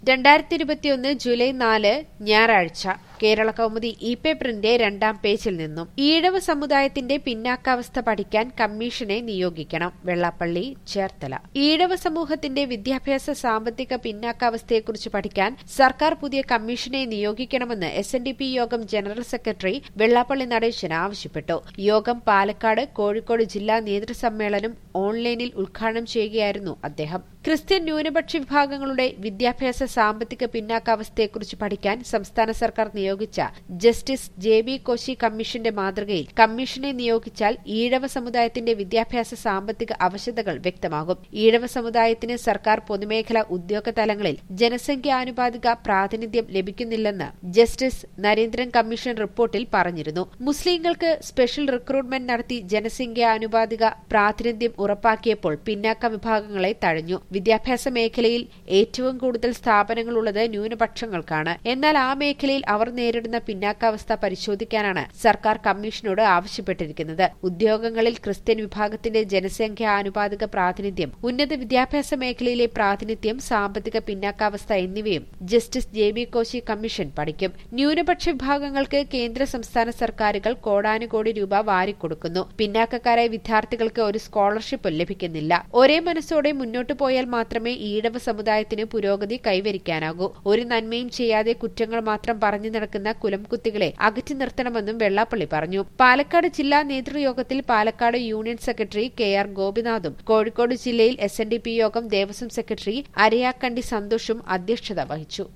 രണ്ടായിരത്തി ഇരുപത്തിയൊന്ന് ജൂലൈ നാല് ഞായറാഴ്ച കേരള കൗമുദി ഇ പേപ്പറിന്റെ രണ്ടാം പേജിൽ നിന്നും ഈഴവ സമുദായത്തിന്റെ പിന്നാക്കാവസ്ഥ പഠിക്കാൻ കമ്മീഷനെ നിയോഗിക്കണം വെള്ളാപ്പള്ളി ചേർത്തല ഈഴവ സമൂഹത്തിന്റെ വിദ്യാഭ്യാസ സാമ്പത്തിക പിന്നാക്കാവസ്ഥയെക്കുറിച്ച് പഠിക്കാൻ സർക്കാർ പുതിയ കമ്മീഷനെ നിയോഗിക്കണമെന്ന് എസ് എൻ ഡി പി യോഗം ജനറൽ സെക്രട്ടറി വെള്ളാപ്പള്ളി നടേശൻ ആവശ്യപ്പെട്ടു യോഗം പാലക്കാട് കോഴിക്കോട് ജില്ലാ നേതൃസമ്മേളനം ഓൺലൈനിൽ ഉദ്ഘാടനം ചെയ്യുകയായിരുന്നു അദ്ദേഹം ക്രിസ്ത്യൻ ന്യൂനപക്ഷ വിഭാഗങ്ങളുടെ വിദ്യാഭ്യാസ സാമ്പത്തിക പിന്നാക്കാവസ്ഥയെക്കുറിച്ച് പഠിക്കാൻ സംസ്ഥാന സർക്കാർ നിയോഗിച്ച ജസ്റ്റിസ് ജെ ബി കോശി കമ്മീഷന്റെ മാതൃകയിൽ കമ്മീഷനെ നിയോഗിച്ചാൽ ഈഴവ സമുദായത്തിന്റെ വിദ്യാഭ്യാസ സാമ്പത്തിക അവശതകൾ വ്യക്തമാകും ഈഴവ സമുദായത്തിന് സർക്കാർ പൊതുമേഖലാ ഉദ്യോഗ തലങ്ങളിൽ ജനസംഖ്യാനുപാതിക പ്രാതിനിധ്യം ലഭിക്കുന്നില്ലെന്ന് ജസ്റ്റിസ് നരേന്ദ്രൻ കമ്മീഷൻ റിപ്പോർട്ടിൽ പറഞ്ഞിരുന്നു മുസ്ലിങ്ങൾക്ക് സ്പെഷ്യൽ റിക്രൂട്ട്മെന്റ് നടത്തി ജനസംഖ്യാനുപാതിക പ്രാതിനിധ്യം ഉറപ്പാക്കിയപ്പോൾ പിന്നാക്ക വിഭാഗങ്ങളെ തഴഞ്ഞു വിദ്യാഭ്യാസ മേഖലയിൽ ഏറ്റവും കൂടുതൽ സ്ഥാപനങ്ങളുള്ളത് ന്യൂനപക്ഷങ്ങൾക്കാണ് എന്നാൽ ആ മേഖലയിൽ അവർ നേരിടുന്ന പിന്നാക്കാവസ്ഥ പരിശോധിക്കാനാണ് സർക്കാർ കമ്മീഷനോട് ആവശ്യപ്പെട്ടിരിക്കുന്നത് ഉദ്യോഗങ്ങളിൽ ക്രിസ്ത്യൻ വിഭാഗത്തിന്റെ ജനസംഖ്യ ആനുപാതിക പ്രാതിനിധ്യം ഉന്നത വിദ്യാഭ്യാസ മേഖലയിലെ പ്രാതിനിധ്യം സാമ്പത്തിക പിന്നാക്കാവസ്ഥ എന്നിവയും justice J B Koshy commission പഠിക്കും ന്യൂനപക്ഷ വിഭാഗങ്ങൾക്ക് കേന്ദ്ര സംസ്ഥാന സർക്കാരുകൾ കോടാനുകോടി രൂപ വാരിക്കൊടുക്കുന്നു പിന്നാക്കക്കാരായ വിദ്യാർത്ഥികൾക്ക് ഒരു സ്കോളർഷിപ്പ് ലഭിക്കുന്നില്ല ഒരേ മനസ്സോടെ മുന്നോട്ടു പോയാൽ മാത്രമേ ഈഴവ സമുദായത്തിന് പുരോഗതി കൈവരിക്കാനാകൂ ഒരു നന്മയും ചെയ്യാതെ കുറ്റങ്ങൾ മാത്രം പറഞ്ഞു നടക്കുന്ന കുലംകുത്തികളെ അകറ്റി നിർത്തണമെന്നും വെള്ളാപ്പള്ളി പറഞ്ഞു പാലക്കാട് ജില്ലാ നേതൃയോഗത്തിൽ Palakkad union secretary K R ഗോപിനാഥും കോഴിക്കോട് ജില്ലയിൽ എസ് യോഗം ദേവസ്വം സെക്രട്ടറി അരയാക്കണ്ടി സന്തോഷും അധ്യക്ഷത വഹിച്ചു